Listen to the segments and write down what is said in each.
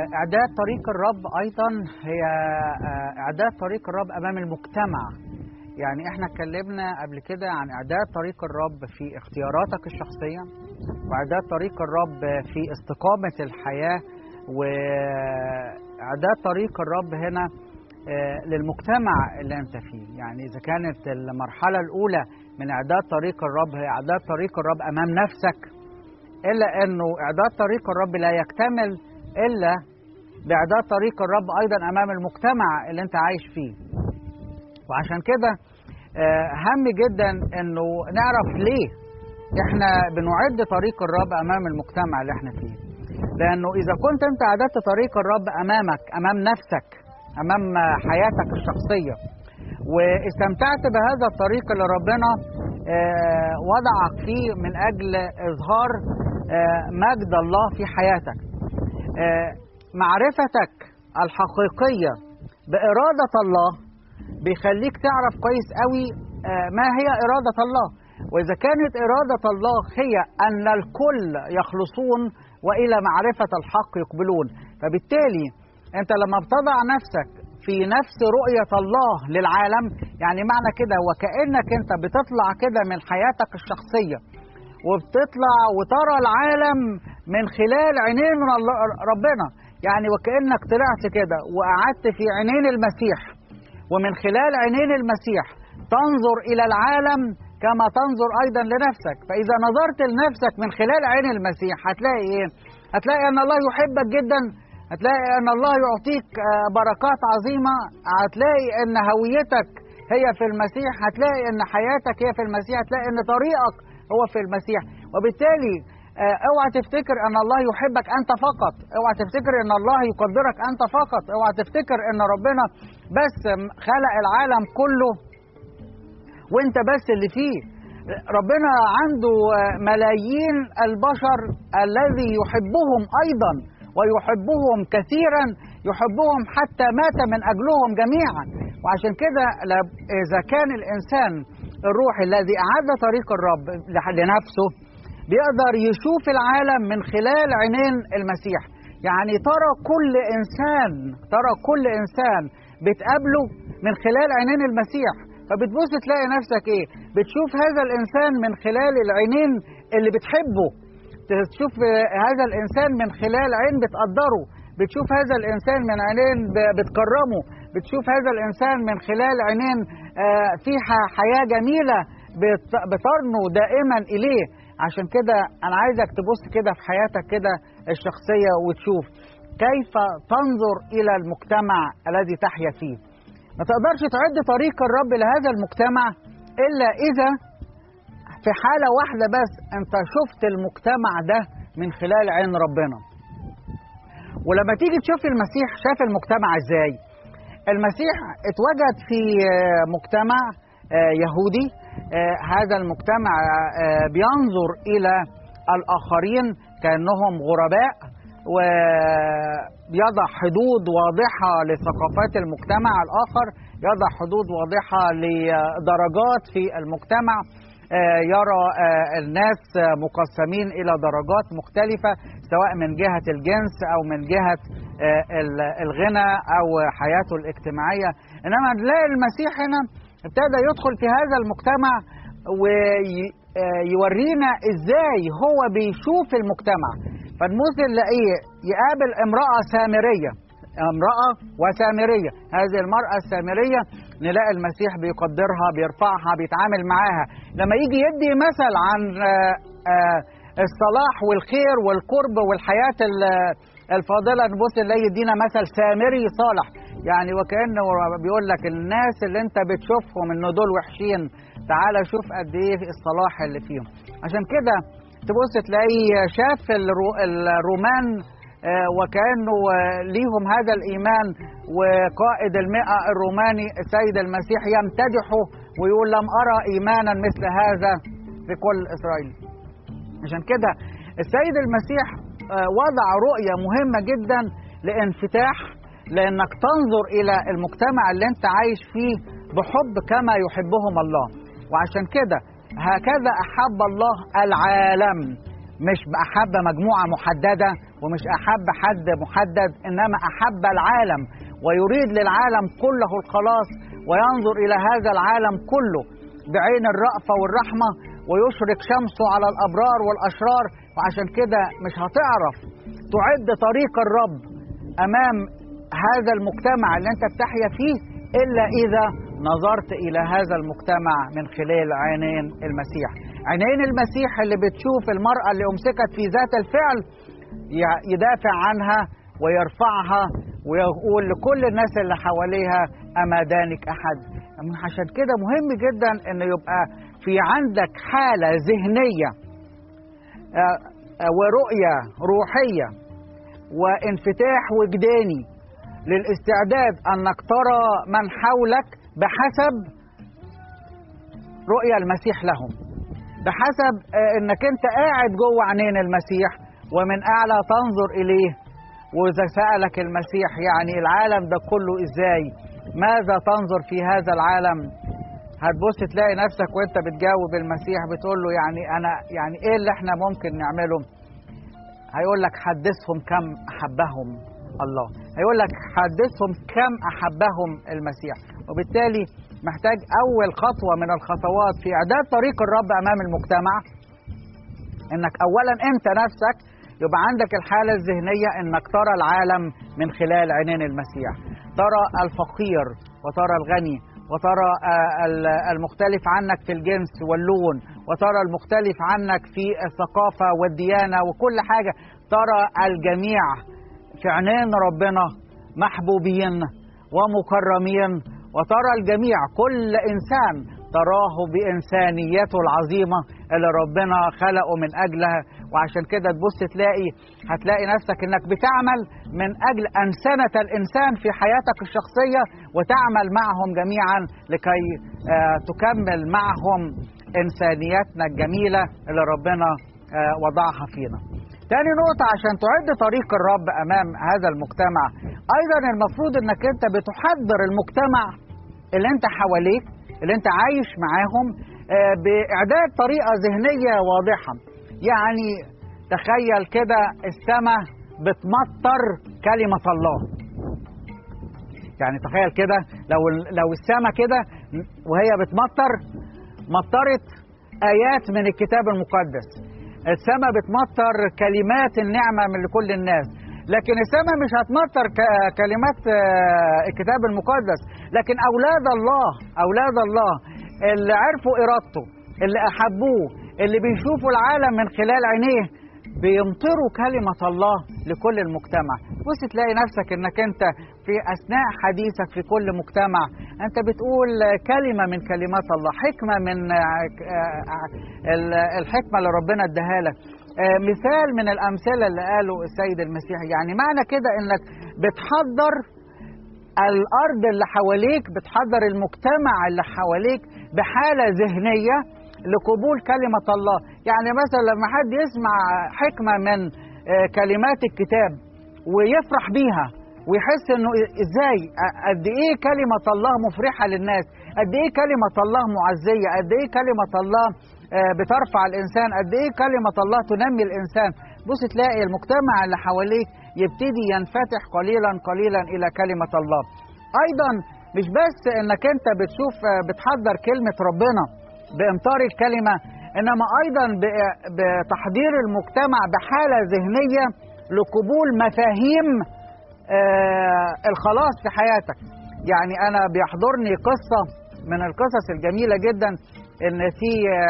إعداد طريق الرب أيضا هي إعداد طريق الرب أمام المجتمع يعني احنا اتكلمنا قبل كده عن إعداد طريق الرب في اختياراتك الشخصية وإعداد طريق الرب في استقامة الحياة وإعداد طريق الرب هنا للمجتمع اللي انت فيه يعني اذا كانت المرحله الاولى من اعداد طريق الرب هي اعداد طريق الرب امام نفسك الا انه اعداد طريق الرب لا يكتمل الا باعداد طريق الرب ايضا امام المجتمع اللي انت عايش فيه وعشان كده هام جدا انه نعرف ليه احنا بنعد طريق الرب امام المجتمع اللي احنا فيه لانه اذا كنت انت اعددت طريق الرب امامك امام نفسك امام حياتك الشخصيه واستمتعت بهذا الطريق اللي ربنا وضعك فيه من اجل اظهار مجد الله في حياتك معرفتك الحقيقيه باراده الله بيخليك تعرف كويس قوي ما هي اراده الله واذا كانت اراده الله هي ان الكل يخلصون والى معرفه الحق يقبلون فبالتالي انت لما بتضع نفسك في نفس رؤية الله للعالم يعني معنى كده وكأنك انت بتطلع كده من حياتك الشخصية وبتطلع وترى العالم من خلال عينين ربنا يعني وكأنك طلعت كده وقعدت في عينين المسيح ومن خلال عينين المسيح تنظر إلى العالم كما تنظر أيضا لنفسك فإذا نظرت لنفسك من خلال عين المسيح هتلاقي إيه؟ هتلاقي أن الله يحبك جدا هتلاقي ان الله يعطيك بركات عظيمه هتلاقي ان هويتك هي في المسيح هتلاقي ان حياتك هي في المسيح هتلاقي ان طريقك هو في المسيح وبالتالي اوعى تفتكر ان الله يحبك انت فقط اوعى تفتكر ان الله يقدرك انت فقط اوعى تفتكر ان ربنا بس خلق العالم كله وانت بس اللي فيه ربنا عنده ملايين البشر الذي يحبهم ايضا ويحبهم كثيرا يحبهم حتى مات من اجلهم جميعا وعشان كده اذا كان الانسان الروحي الذي اعد طريق الرب لنفسه بيقدر يشوف العالم من خلال عينين المسيح يعني ترى كل انسان ترى كل انسان بتقابله من خلال عينين المسيح فبتبص تلاقي نفسك ايه بتشوف هذا الانسان من خلال العينين اللي بتحبه تشوف هذا الانسان من خلال عين بتقدره بتشوف هذا الانسان من عينين بتكرمه بتشوف هذا الانسان من خلال عينين فيها حياه جميله بترنو دائما اليه عشان كده انا عايزك تبص كده في حياتك كده الشخصيه وتشوف كيف تنظر الى المجتمع الذي تحيا فيه ما تقدرش تعد طريق الرب لهذا المجتمع الا اذا في حالة واحدة بس أنت شفت المجتمع ده من خلال عين ربنا ولما تيجي تشوف المسيح شاف المجتمع ازاي المسيح اتوجد في مجتمع يهودي هذا المجتمع بينظر إلى الآخرين كأنهم غرباء ويضع حدود واضحة لثقافات المجتمع الآخر يضع حدود واضحة لدرجات في المجتمع يرى الناس مقسمين الى درجات مختلفه سواء من جهه الجنس او من جهه الغنى او حياته الاجتماعيه انما نلاقي المسيح هنا ابتدى يدخل في هذا المجتمع ويورينا ازاي هو بيشوف المجتمع فنبص نلاقيه يقابل امراه سامريه امرأة وسامرية هذه المرأة السامرية نلاقي المسيح بيقدرها بيرفعها بيتعامل معاها لما يجي يدي مثل عن الصلاح والخير والقرب والحياة الفاضلة نبص نلاقي يدينا مثل سامري صالح يعني وكأنه بيقول لك الناس اللي انت بتشوفهم انه دول وحشين تعالى شوف قد ايه الصلاح اللي فيهم عشان كده تبص تلاقي شاف الرومان وكأنه ليهم هذا الإيمان وقائد المئة الروماني السيد المسيح يمتدحه ويقول لم أرى إيمانا مثل هذا في كل إسرائيل عشان كده السيد المسيح وضع رؤية مهمة جدا لانفتاح لأنك تنظر إلى المجتمع اللي أنت عايش فيه بحب كما يحبهم الله وعشان كده هكذا أحب الله العالم مش أحب مجموعة محددة ومش أحب حد محدد إنما أحب العالم ويريد للعالم كله الخلاص وينظر إلى هذا العالم كله بعين الرأفة والرحمة ويشرق شمسه على الأبرار والأشرار وعشان كده مش هتعرف تعد طريق الرب أمام هذا المجتمع اللي أنت بتحيا فيه إلا إذا نظرت إلى هذا المجتمع من خلال عينين المسيح عينين المسيح اللي بتشوف المرأة اللي أمسكت في ذات الفعل يدافع عنها ويرفعها ويقول لكل الناس اللي حواليها أما دانك أحد عشان كده مهم جدا أن يبقى في عندك حالة ذهنية ورؤية روحية وانفتاح وجداني للاستعداد أنك ترى من حولك بحسب رؤية المسيح لهم بحسب أنك أنت قاعد جوه عينين المسيح ومن أعلى تنظر إليه وإذا سألك المسيح يعني العالم ده كله إزاي ماذا تنظر في هذا العالم هتبص تلاقي نفسك وانت بتجاوب المسيح بتقول له يعني انا يعني ايه اللي احنا ممكن نعمله هيقول لك حدثهم كم احبهم الله هيقول لك حدثهم كم احبهم المسيح وبالتالي محتاج اول خطوه من الخطوات في اعداد طريق الرب امام المجتمع انك اولا انت نفسك يبقى عندك الحاله الذهنيه انك ترى العالم من خلال عينين المسيح ترى الفقير وترى الغني وترى المختلف عنك في الجنس واللون وترى المختلف عنك في الثقافة والديانة وكل حاجة ترى الجميع في عينين ربنا محبوبين ومكرمين وترى الجميع كل إنسان تراه بإنسانيته العظيمة اللي ربنا خلقه من أجلها وعشان كده تبص تلاقي هتلاقي نفسك انك بتعمل من اجل انسنه الانسان في حياتك الشخصيه وتعمل معهم جميعا لكي آه تكمل معهم انسانيتنا الجميله اللي ربنا آه وضعها فينا. تاني نقطة عشان تعد طريق الرب أمام هذا المجتمع أيضا المفروض أنك أنت بتحضر المجتمع اللي أنت حواليك اللي أنت عايش معاهم آه بإعداد طريقة ذهنية واضحة يعني تخيل كده السماء بتمطر كلمة الله يعني تخيل كده لو لو السماء كده وهي بتمطر مطرت آيات من الكتاب المقدس السماء بتمطر كلمات النعمة من لكل الناس لكن السماء مش هتمطر كلمات الكتاب المقدس لكن أولاد الله أولاد الله اللي عرفوا إرادته اللي أحبوه اللي بيشوفوا العالم من خلال عينيه بيمطروا كلمة الله لكل المجتمع بص تلاقي نفسك انك انت في اثناء حديثك في كل مجتمع انت بتقول كلمة من كلمات الله حكمة من الحكمة اللي ربنا اداها لك مثال من الامثلة اللي قاله السيد المسيح يعني معنى كده انك بتحضر الارض اللي حواليك بتحضر المجتمع اللي حواليك بحالة ذهنية لقبول كلمة الله يعني مثلا لما حد يسمع حكمة من كلمات الكتاب ويفرح بيها ويحس انه ازاي قد ايه كلمة الله مفرحة للناس قد ايه كلمة الله معزية قد ايه كلمة الله بترفع الانسان قد ايه كلمة الله تنمي الانسان بص تلاقي المجتمع اللي حواليك يبتدي ينفتح قليلا قليلا الى كلمة الله ايضا مش بس انك انت بتشوف بتحضر كلمة ربنا بامطار الكلمه انما ايضا بتحضير المجتمع بحاله ذهنيه لقبول مفاهيم الخلاص في حياتك يعني انا بيحضرني قصه من القصص الجميله جدا ان في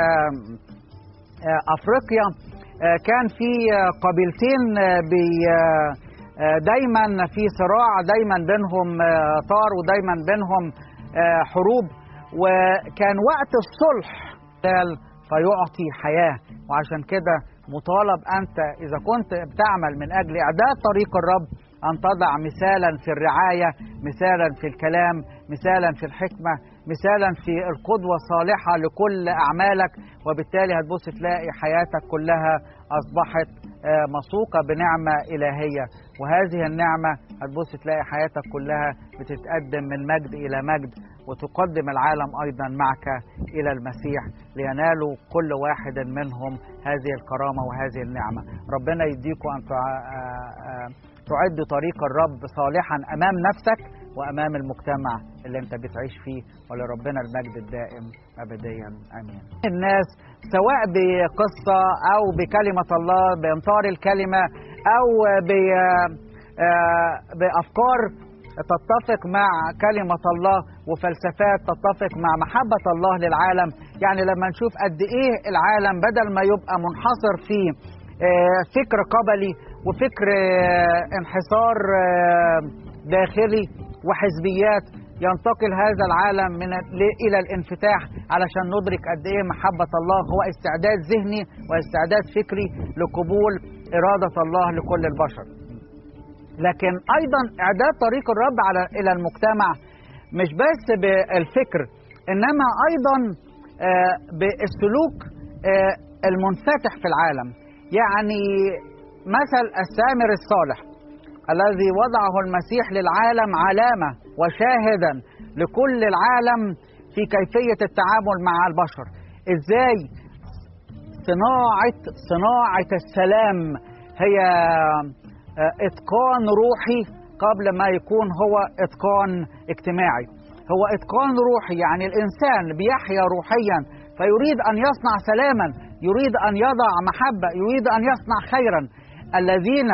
افريقيا كان في قبيلتين بي دايما في صراع دايما بينهم طار ودايما بينهم حروب وكان وقت الصلح فيعطي حياة وعشان كده مطالب أنت إذا كنت بتعمل من أجل إعداد طريق الرب أن تضع مثالا في الرعاية مثالا في الكلام مثالا في الحكمة مثالا في القدوة الصالحة لكل أعمالك وبالتالي هتبص تلاقي حياتك كلها أصبحت مسوقة بنعمة إلهية وهذه النعمة هتبص تلاقي حياتك كلها بتتقدم من مجد إلى مجد وتقدم العالم أيضا معك إلى المسيح لينالوا كل واحد منهم هذه الكرامة وهذه النعمة ربنا يديكم أن تعد طريق الرب صالحا أمام نفسك وأمام المجتمع اللي أنت بتعيش فيه ولربنا المجد الدائم أبديا آمين الناس سواء بقصة أو بكلمة الله بإمطار الكلمة أو بأفكار تتفق مع كلمة الله وفلسفات تتفق مع محبة الله للعالم يعني لما نشوف قد إيه العالم بدل ما يبقى منحصر في فكر قبلي وفكر انحصار داخلي وحزبيات ينتقل هذا العالم من الى الانفتاح علشان ندرك قد ايه محبه الله هو استعداد ذهني واستعداد فكري لقبول اراده الله لكل البشر. لكن ايضا اعداد طريق الرب على الى المجتمع مش بس بالفكر انما ايضا بالسلوك المنفتح في العالم. يعني مثل السامر الصالح الذي وضعه المسيح للعالم علامه وشاهدا لكل العالم في كيفيه التعامل مع البشر ازاي صناعه صناعه السلام هي اتقان روحي قبل ما يكون هو اتقان اجتماعي هو اتقان روحي يعني الانسان بيحيا روحيا فيريد ان يصنع سلاما يريد ان يضع محبه يريد ان يصنع خيرا الذين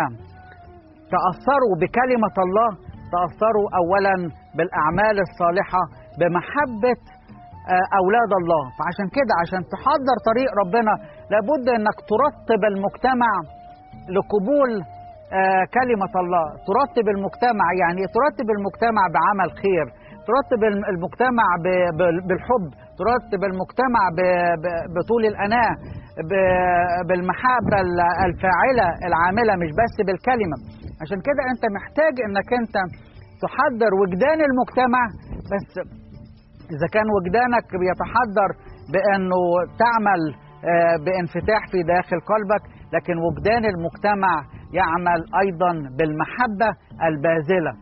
تاثروا بكلمه الله تاثروا اولا بالاعمال الصالحه بمحبه اولاد الله فعشان كده عشان تحضر طريق ربنا لابد انك ترتب المجتمع لقبول كلمه الله ترتب المجتمع يعني ترتب المجتمع بعمل خير ترتب المجتمع بالحب ترتب المجتمع بطول الاناه بالمحبه الفاعله العامله مش بس بالكلمه عشان كده انت محتاج انك انت تحضر وجدان المجتمع بس اذا كان وجدانك بيتحضر بانه تعمل بانفتاح في داخل قلبك لكن وجدان المجتمع يعمل ايضا بالمحبه الباذله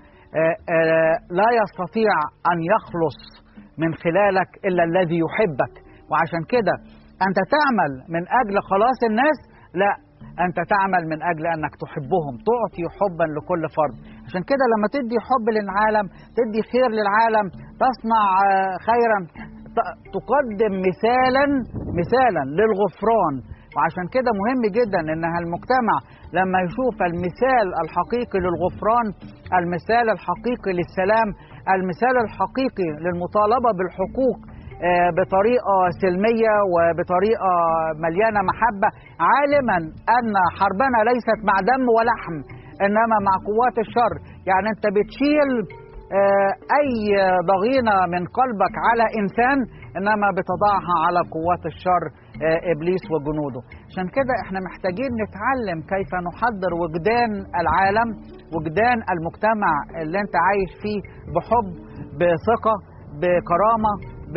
لا يستطيع ان يخلص من خلالك الا الذي يحبك وعشان كده انت تعمل من اجل خلاص الناس لا انت تعمل من اجل انك تحبهم تعطي حبا لكل فرد عشان كده لما تدي حب للعالم تدي خير للعالم تصنع خيرا تقدم مثالا مثالا للغفران وعشان كده مهم جدا ان المجتمع لما يشوف المثال الحقيقي للغفران المثال الحقيقي للسلام المثال الحقيقي للمطالبه بالحقوق بطريقه سلميه وبطريقه مليانه محبه عالما ان حربنا ليست مع دم ولحم انما مع قوات الشر يعني انت بتشيل اي ضغينه من قلبك على انسان انما بتضعها على قوات الشر ابليس وجنوده عشان كده احنا محتاجين نتعلم كيف نحضر وجدان العالم وجدان المجتمع اللي انت عايش فيه بحب بثقه بكرامه ب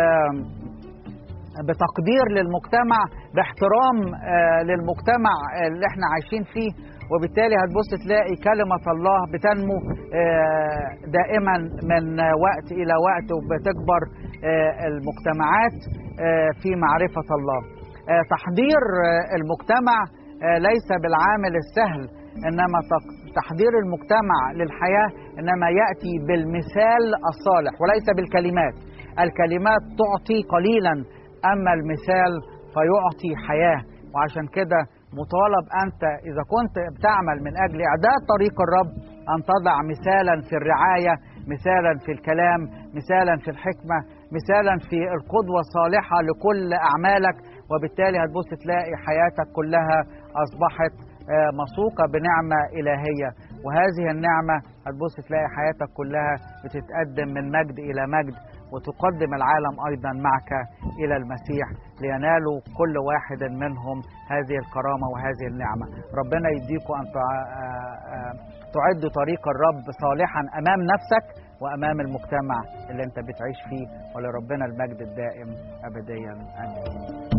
بتقدير للمجتمع باحترام للمجتمع اللي احنا عايشين فيه وبالتالي هتبص تلاقي كلمة الله بتنمو دائما من وقت إلى وقت وبتكبر المجتمعات في معرفة الله تحضير المجتمع ليس بالعامل السهل إنما تحضير المجتمع للحياة إنما يأتي بالمثال الصالح وليس بالكلمات الكلمات تعطي قليلا أما المثال فيعطي حياة وعشان كده مطالب أنت إذا كنت بتعمل من أجل إعداد طريق الرب أن تضع مثالا في الرعاية مثالا في الكلام مثالا في الحكمة مثالا في القدوة الصالحة لكل أعمالك وبالتالي هتبص تلاقي حياتك كلها أصبحت مسوقة بنعمة إلهية وهذه النعمة هتبص تلاقي حياتك كلها بتتقدم من مجد إلى مجد وتقدم العالم ايضا معك الى المسيح لينالوا كل واحد منهم هذه الكرامه وهذه النعمه ربنا يديكم ان تعد طريق الرب صالحا امام نفسك وامام المجتمع اللي انت بتعيش فيه ولربنا المجد الدائم ابديا امين